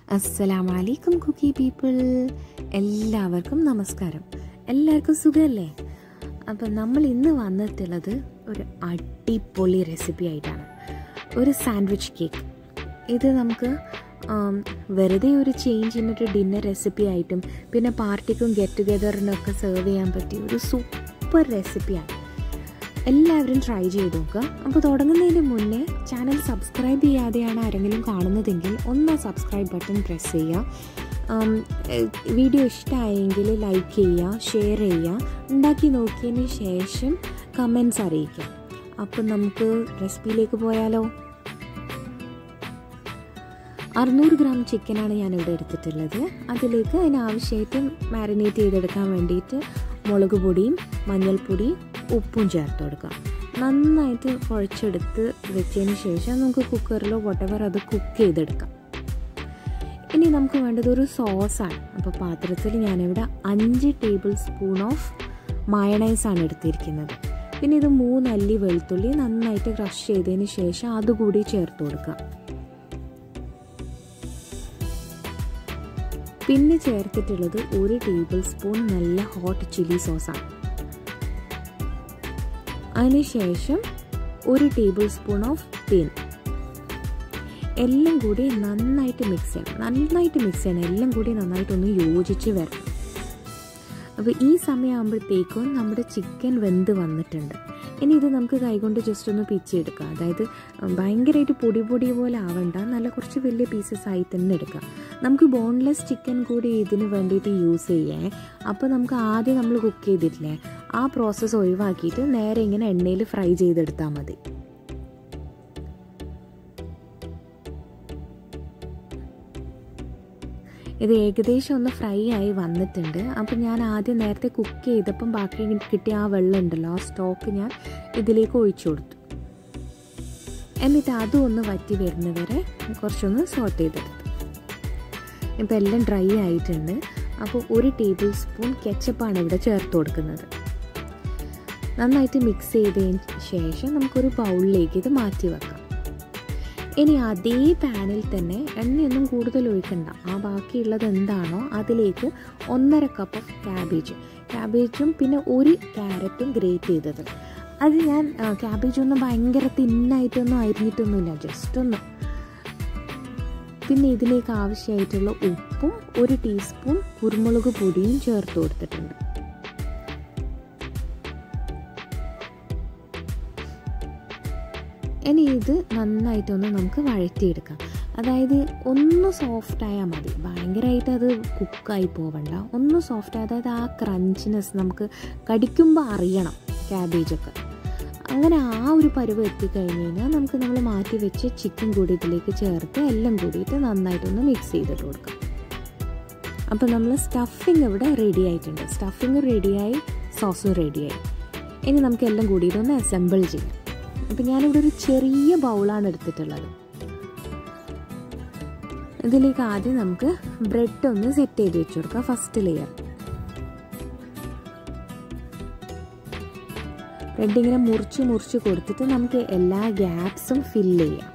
അസ്സലാമു അലൈക്കും കുക്കി പീപ്പിൾ എല്ലാവർക്കും നമസ്കാരം എല്ലാവർക്കും സുഖമല്ലേ അപ്പം നമ്മൾ ഇന്ന് വന്നിട്ടുള്ളത് ഒരു അടിപൊളി റെസിപ്പി ആയിട്ടാണ് ഒരു സാൻഡ്വിച്ച് കേക്ക് ഇത് നമുക്ക് ആം, വെറുതെ ഒരു ചേഞ്ചിനൊരു ഡിന്നർ റെസിപ്പി ആയിട്ടും പിന്നെ പാർട്ടിക്കും ഗെറ്റ് ടുഗെദറിനൊക്കെ സെർവ് ചെയ്യാൻ പറ്റിയ ഒരു സൂപ്പർ റെസിപ്പിയാണ് എല്ലാവരും ട്രൈ ചെയ്ത് നോക്കുക അപ്പോൾ തുടങ്ങുന്നതിന് മുന്നേ ചാനൽ സബ്സ്ക്രൈബ് ചെയ്യാതെയാണ് ആരെങ്കിലും കാണുന്നതെങ്കിൽ ഒന്ന് സബ്സ്ക്രൈബ് ബട്ടൺ പ്രസ് ചെയ്യുക ആം, എഹ്, വീഡിയോ ഇഷ്ടമായെങ്കിൽ ലൈക്ക് ചെയ്യുക ഷെയർ ചെയ്യുക ഉണ്ടാക്കി നോക്കിയതിന് ശേഷം കമൻസ് അറിയിക്കുക അപ്പം നമുക്ക് റെസിപ്പിയിലേക്ക് പോയാലോ അറുന്നൂറ് ഗ്രാം ചിക്കനാണ് ഞാനിവിടെ എടുത്തിട്ടുള്ളത് അതിലേക്ക് അതിനാവശ്യമായിട്ട് മാരിനേറ്റ് ചെയ്തെടുക്കാൻ വേണ്ടിയിട്ട് മുളക് പൊടിയും മഞ്ഞൾപ്പൊടിയും ഉപ്പും ചേർത്ത് കൊടുക്കുക നന്നായിട്ട് കുഴച്ചെടുത്ത് വെച്ചതിന് ശേഷം നമുക്ക് കുക്കറിലോ വട്ടവർ അത് കുക്ക് ചെയ്തെടുക്കാം ഇനി നമുക്ക് വേണ്ടത് ഒരു സോസാണ് അപ്പോൾ പാത്രത്തിൽ ഞാനിവിടെ അഞ്ച് ടേബിൾ സ്പൂൺ ഓഫ് മയണൈസാണ് എടുത്തിരിക്കുന്നത് പിന്നെ ഇത് മൂന്നല്ലി വെളുത്തുള്ളി നന്നായിട്ട് ക്രഷ് ചെയ്തതിന് ശേഷം അതുകൂടി ചേർത്ത് കൊടുക്കുക പിന്നെ ചേർത്തിട്ടുള്ളത് ഒരു ടേബിൾ സ്പൂൺ നല്ല ഹോട്ട് ചില്ലി സോസാണ് അതിനുശേഷം ഒരു ടേബിൾ സ്പൂൺ ഓഫ് തേൻ എല്ലാം കൂടി നന്നായിട്ട് മിക്സ് ചെയ്യണം നന്നായിട്ട് മിക്സ് ചെയ്യണം എല്ലാം കൂടി നന്നായിട്ടൊന്ന് യോജിച്ച് വരണം അപ്പോൾ ഈ സമയമാകുമ്പോഴത്തേക്കും നമ്മുടെ ചിക്കൻ വെന്ത് വന്നിട്ടുണ്ട് ഇനി ഇത് നമുക്ക് കൈകൊണ്ട് ജസ്റ്റ് ഒന്ന് പിച്ചെടുക്കാം അതായത് ഭയങ്കരമായിട്ട് പൊടി പൊടി പോലെ ആവണ്ട നല്ല കുറച്ച് വലിയ പീസസ് ആയി തന്നെ എടുക്കാം നമുക്ക് ബോൺലെസ് ചിക്കൻ കൂടി ഇതിന് വേണ്ടിയിട്ട് യൂസ് ചെയ്യേ അപ്പോൾ നമുക്ക് ആദ്യം നമ്മൾ കുക്ക് ചെയ്തിട്ടില്ലേ ആ പ്രോസസ്സ് ഒഴിവാക്കിയിട്ട് നേരെ ഇങ്ങനെ എണ്ണയിൽ ഫ്രൈ ചെയ്തെടുത്താൽ മതി ഇത് ഏകദേശം ഒന്ന് ഫ്രൈ ആയി വന്നിട്ടുണ്ട് അപ്പം ഞാൻ ആദ്യം നേരത്തെ കുക്ക് ചെയ്തപ്പം ബാക്കി കിട്ടിയ ആ വെള്ളം ഉണ്ടല്ലോ ആ സ്റ്റോക്ക് ഞാൻ ഇതിലേക്ക് ഒഴിച്ചു കൊടുത്തു എന്നിട്ട് അതും ഒന്ന് വറ്റി വരുന്നവരെ കുറച്ചൊന്ന് സോട്ട് ചെയ്തെടുത്തു ഇപ്പം എല്ലാം ഡ്രൈ ആയിട്ടുണ്ട് അപ്പോൾ ഒരു ടേബിൾ സ്പൂൺ കെച്ചപ്പാണ് ഇവിടെ ചേർത്ത് കൊടുക്കുന്നത് നന്നായിട്ട് മിക്സ് ചെയ്തതിന് ശേഷം നമുക്കൊരു ബൗളിലേക്ക് ഇത് മാറ്റി വെക്കാം ഇനി അതേ പാനിൽ തന്നെ എണ്ണയൊന്നും കൂടുതൽ ഒഴിക്കണ്ട ആ ബാക്കിയുള്ളത് എന്താണോ അതിലേക്ക് ഒന്നര കപ്പ് ഓഫ് ക്യാബേജ് ക്യാബേജും പിന്നെ ഒരു ക്യാരറ്റും ഗ്രേറ്റ് ചെയ്തത് അത് ഞാൻ ക്യാബേജ് ഒന്നും ഭയങ്കര തിന്നായിട്ടൊന്നും അരിഞ്ഞിട്ടൊന്നുമില്ല ജസ്റ്റ് ഒന്ന് പിന്നെ ഇതിലേക്ക് ആവശ്യമായിട്ടുള്ള ഉപ്പും ഒരു ടീസ്പൂൺ കുരുമുളക് പൊടിയും ചേർത്ത് കൊടുത്തിട്ടുണ്ട് ഇനി ഇത് നന്നായിട്ടൊന്ന് നമുക്ക് വഴറ്റിയെടുക്കാം അതായത് ഒന്ന് സോഫ്റ്റ് ആയാൽ മതി ഭയങ്കരമായിട്ട് അത് കുക്കായി പോവണ്ട ഒന്ന് സോഫ്റ്റ് അതായത് ആ ക്രഞ്ചിനെസ് നമുക്ക് കടിക്കുമ്പോൾ അറിയണം ക്യാബേജൊക്കെ അങ്ങനെ ആ ഒരു പരുവ് എത്തിക്കഴിഞ്ഞ് കഴിഞ്ഞാൽ നമുക്ക് നമ്മൾ മാറ്റി വെച്ച് ചിക്കൻ കൂടി ഇതിലേക്ക് ചേർത്ത് എല്ലാം കൂടിയിട്ട് നന്നായിട്ടൊന്ന് മിക്സ് ചെയ്തിട്ട് കൊടുക്കാം അപ്പോൾ നമ്മൾ സ്റ്റഫിങ് ഇവിടെ റെഡി ആയിട്ടുണ്ട് സ്റ്റഫിങ് റെഡിയായി സോസും റെഡിയായി ഇനി നമുക്ക് എല്ലാം കൂടിയിട്ടൊന്ന് അസംബിൾ ചെയ്യാം അപ്പം ഞാനിവിടെ ഒരു ചെറിയ ബൗളാണ് എടുത്തിട്ടുള്ളത് ഇതിലേക്ക് ആദ്യം നമുക്ക് ബ്രെഡ് ഒന്ന് സെറ്റ് ചെയ്ത് വെച്ച് കൊടുക്കാം ഫസ്റ്റ് ലെയർ ബ്രെഡ് ഇങ്ങനെ മുറിച്ച് മുറിച്ച് കൊടുത്തിട്ട് നമുക്ക് എല്ലാ ഗ്യാപ്സും ഫില്ല് ചെയ്യാം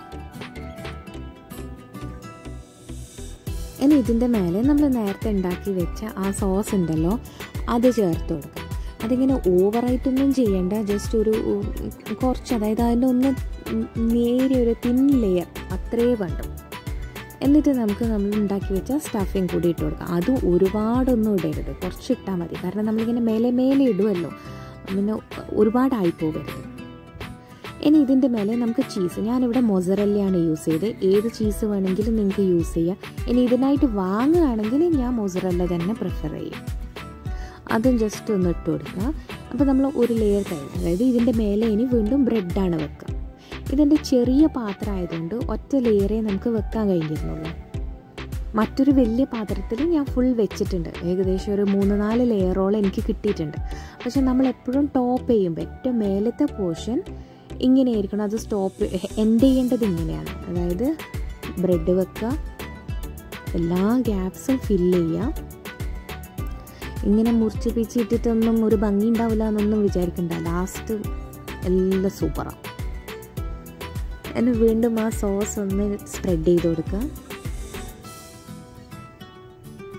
ഇനി ഇതിൻ്റെ മേലെ നമ്മൾ നേരത്തെ ഉണ്ടാക്കി വെച്ച ആ സോസ് ഉണ്ടല്ലോ അത് ചേർത്ത് കൊടുക്കാം അതിങ്ങനെ ഓവറായിട്ടൊന്നും ചെയ്യേണ്ട ജസ്റ്റ് ഒരു ഉം, കുറച്ച് അതായത് അതിൻ്റെ ഒന്ന് നേരിയ ഒരു തിൻ ലെയർ അത്രേ വേണ്ടു എന്നിട്ട് നമുക്ക് നമ്മൾ ഉണ്ടാക്കി വെച്ച സ്റ്റഫിങ് കൂടി ഇട്ട് കൊടുക്കാം അതും ഒരുപാടൊന്നും ഇടരുത് കുറച്ച് ഇട്ടാൽ മതി കാരണം നമ്മളിങ്ങനെ മേലെ മേലെ ഇടുമല്ലോ പിന്നെ ഒരുപാടായി പോകരുത് ഇനി ഇതിൻ്റെ മേലെ നമുക്ക് ചീസ് ഞാനിവിടെ മൊസറല്ലയാണ് യൂസ് ചെയ്തത് ഏത് ചീസ് വേണമെങ്കിലും നിങ്ങൾക്ക് യൂസ് ചെയ്യാം ഇനി ഇതിനായിട്ട് വാങ്ങുകയാണെങ്കിൽ ഞാൻ മൊസറല്ല തന്നെ പ്രിഫർ ചെയ്യും അതും ജസ്റ്റ് ഒന്ന് ഇട്ട് കൊടുക്കുക അപ്പോൾ നമ്മൾ ഒരു ലെയർ കഴിഞ്ഞു അതായത് ഇതിൻ്റെ മേലെ ഇനി വീണ്ടും ബ്രെഡാണ് വെക്കുക ഇതിൻ്റെ ചെറിയ പാത്രം ആയതുകൊണ്ട് ഒറ്റ ലെയറേ നമുക്ക് വെക്കാൻ കഴിഞ്ഞിരുന്നുള്ളൂ മറ്റൊരു വലിയ പാത്രത്തിൽ ഞാൻ ഫുൾ വെച്ചിട്ടുണ്ട് ഏകദേശം ഒരു മൂന്ന് നാല് ലെയറോളം എനിക്ക് കിട്ടിയിട്ടുണ്ട് പക്ഷെ നമ്മൾ എപ്പോഴും ടോപ്പ് ചെയ്യുമ്പോൾ ഏറ്റവും മേലത്തെ പോർഷൻ ഇങ്ങനെയായിരിക്കണം അത് സ്റ്റോപ്പ് എൻഡ് ചെയ്യേണ്ടത് ഇങ്ങനെയാണ് അതായത് ബ്രെഡ് വെക്കുക എല്ലാ ഗ്യാപ്സും ഫില്ല് ചെയ്യുക ഇങ്ങനെ മുറിച്ച് പിച്ചിട്ടിട്ടൊന്നും ഒരു ഭംഗി ഉണ്ടാവില്ല എന്നൊന്നും വിചാരിക്കണ്ട ലാസ്റ്റ് എല്ലാം സൂപ്പറാണ് എന്നെ വീണ്ടും ആ സോസ് ഒന്ന് സ്പ്രെഡ് ചെയ്ത് കൊടുക്കുക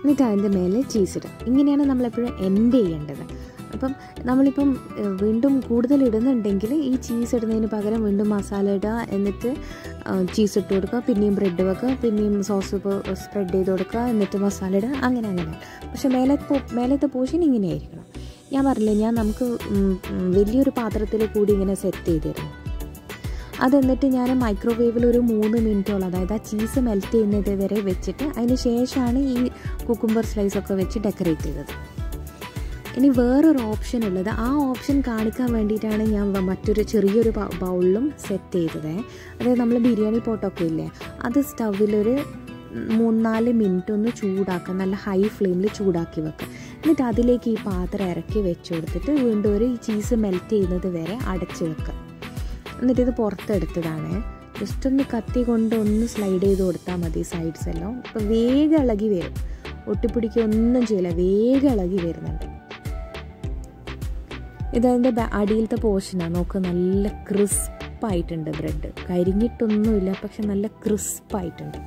എന്നിട്ട് അതിൻ്റെ മേലെ ചീസ് ഇടുക ഇങ്ങനെയാണ് നമ്മളെപ്പോഴും എൻഡ് ചെയ്യേണ്ടത് അപ്പം നമ്മളിപ്പം ഏഹ്, വീണ്ടും കൂടുതൽ ഇടുന്നുണ്ടെങ്കിൽ ഈ ചീസ് ഇടുന്നതിന് പകരം വീണ്ടും മസാല ഇടുക എന്നിട്ട് ചീസ് ഇട്ട് കൊടുക്കുക പിന്നെയും ബ്രെഡ് വെക്കുക പിന്നെയും സോസ് സ്പ്രെഡ് ചെയ്ത് കൊടുക്കുക എന്നിട്ട് മസാല ഇടുക അങ്ങനെ അങ്ങനെ പക്ഷേ മേലെ മേലത്തെ പോർഷൻ ഇങ്ങനെ ആയിരിക്കണം ഞാൻ പറഞ്ഞില്ലേ ഞാൻ നമുക്ക് ഉം, ഉം, വലിയൊരു പാത്രത്തിൽ കൂടി ഇങ്ങനെ സെറ്റ് ചെയ്തിരുന്നു അതെന്നിട്ട് ഞാൻ മൈക്രോവേവിൽ ഒരു മൂന്ന് മിനിറ്റോളം അതായത് ആ ചീസ് മെൽറ്റ് ചെയ്യുന്നത് വരെ വെച്ചിട്ട് അതിന് ശേഷമാണ് ഈ കുക്കുംബർ സ്ലൈസ് ഒക്കെ വെച്ച് ഡെക്കറേറ്റ് ചെയ്തത് ഇനി വേറൊരു ഓപ്ഷൻ ഉള്ളത് ആ ഓപ്ഷൻ കാണിക്കാൻ വേണ്ടിയിട്ടാണ് ഞാൻ വ- മറ്റൊരു ചെറിയൊരു ബ- ബൗളിലും സെറ്റ് ചെയ്തത് അതായത് നമ്മൾ ബിരിയാണി പോട്ടൊക്കെ ഇല്ലേ അത് സ്റ്റൗവിലൊരു മൂന്നാല് മിനിറ്റ് ഒന്ന് ചൂടാക്കുക നല്ല ഹൈ ഫ്ലെയിമിൽ ചൂടാക്കി വെക്കുക എന്നിട്ട് അതിലേക്ക് ഈ പാത്രം ഇറക്കി വെച്ച് കൊടുത്തിട്ട് വീണ്ടും ഒരു ഈ ചീസ് മെൽറ്റ് ചെയ്യുന്നത് വരെ അടച്ച് വെക്കുക എന്നിട്ട് ഇത് പുറത്തെടുത്തതാണ് ജസ്റ്റ് ഒന്ന് കത്തി കൊണ്ട് ഒന്ന് സ്ലൈഡ് ചെയ്ത് കൊടുത്താൽ മതി സൈഡ്സ് എല്ലാം അപ്പോൾ വേഗം ഇളകി വരും ഒട്ടിപ്പിടിക്കൊന്നും ചെയ്യില്ല വേഗം ഇളകി വരുന്നുണ്ട് ഇതതിൻ്റെ അടിയിലത്തെ പോർഷനാണ് നോക്ക് നല്ല ക്രിസ്പായിട്ടുണ്ട് ബ്രെഡ് കരിഞ്ഞിട്ടൊന്നുമില്ല പക്ഷെ നല്ല ക്രിസ്പായിട്ടുണ്ട്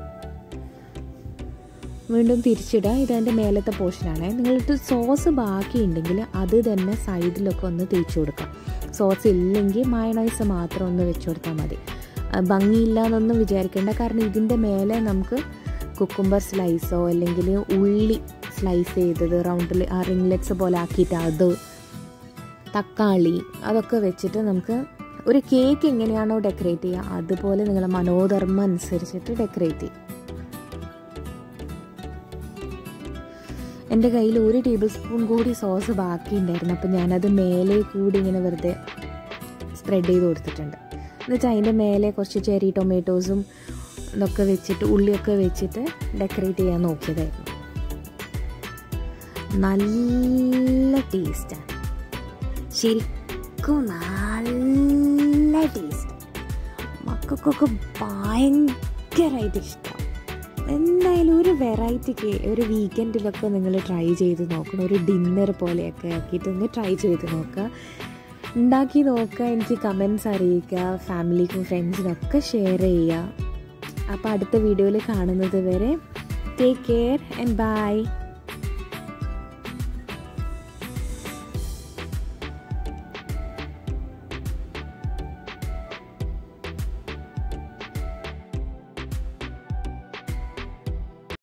വീണ്ടും തിരിച്ചിടുക ഇതതിൻ്റെ മേലത്തെ പോർഷനാണ് നിങ്ങളിട്ട് സോസ് ബാക്കിയുണ്ടെങ്കിൽ അത് തന്നെ സൈഡിലൊക്കെ ഒന്ന് തേച്ച് കൊടുക്കാം സോസ് ഇല്ലെങ്കിൽ മയണൈസ് മാത്രം ഒന്ന് വെച്ച് കൊടുത്താൽ മതി ആ, ഭംഗിയില്ല എന്നൊന്നും വിചാരിക്കേണ്ട കാരണം ഇതിൻ്റെ മേലെ നമുക്ക് കുക്കുംബർ സ്ലൈസോ അല്ലെങ്കിൽ ഉള്ളി സ്ലൈസ് ചെയ്തത് റൗണ്ടിൽ ആ റിംഗ്ലെറ്റ്സ് പോലെ ആക്കിയിട്ട് അത് തക്കാളി അതൊക്കെ വെച്ചിട്ട് നമുക്ക് ഒരു കേക്ക് എങ്ങനെയാണോ ഡെക്കറേറ്റ് ചെയ്യുക അതുപോലെ നിങ്ങളെ മനോധർമ്മം അനുസരിച്ചിട്ട് ഡെക്കറേറ്റ് ചെയ്യും എൻ്റെ കയ്യിൽ ഒരു ടേബിൾ സ്പൂൺ കൂടി സോസ് ബാക്കിയുണ്ടായിരുന്നു അപ്പം ഞാനത് മേലെ കൂടി ഇങ്ങനെ വെറുതെ സ്പ്രെഡ് ചെയ്ത് കൊടുത്തിട്ടുണ്ട് എന്നുവെച്ചാൽ അതിൻ്റെ മേലെ കുറച്ച് ചെറി ടൊമാറ്റോസും ഇതൊക്കെ വെച്ചിട്ട് ഉള്ളിയൊക്കെ വെച്ചിട്ട് ഡെക്കറേറ്റ് ചെയ്യാൻ നോക്കിയതായിരുന്നു നല്ല ടേസ്റ്റാണ് ശരിക്കും നല്ല ടേസ്റ്റ് മക്കൾക്കൊക്കെ ഭയങ്കരമായിട്ട് ഇഷ്ടം എന്തായാലും ഒരു വെറൈറ്റിക്ക് ഒരു വീക്കെൻഡിലൊക്കെ നിങ്ങൾ ട്രൈ ചെയ്ത് നോക്കണം ഒരു ഡിന്നർ പോലെയൊക്കെ ആക്കിയിട്ട് ഒന്ന് ട്രൈ ചെയ്ത് നോക്കുക ഉണ്ടാക്കി നോക്കുക എനിക്ക് കമൻസ് അറിയിക്കുക ഫാമിലിക്കും ഫ്രണ്ട്സിനൊക്കെ ഷെയർ ചെയ്യുക അപ്പോൾ അടുത്ത വീഡിയോയിൽ കാണുന്നത് വരെ ടേക്ക് കെയർ ആൻഡ് ബൈ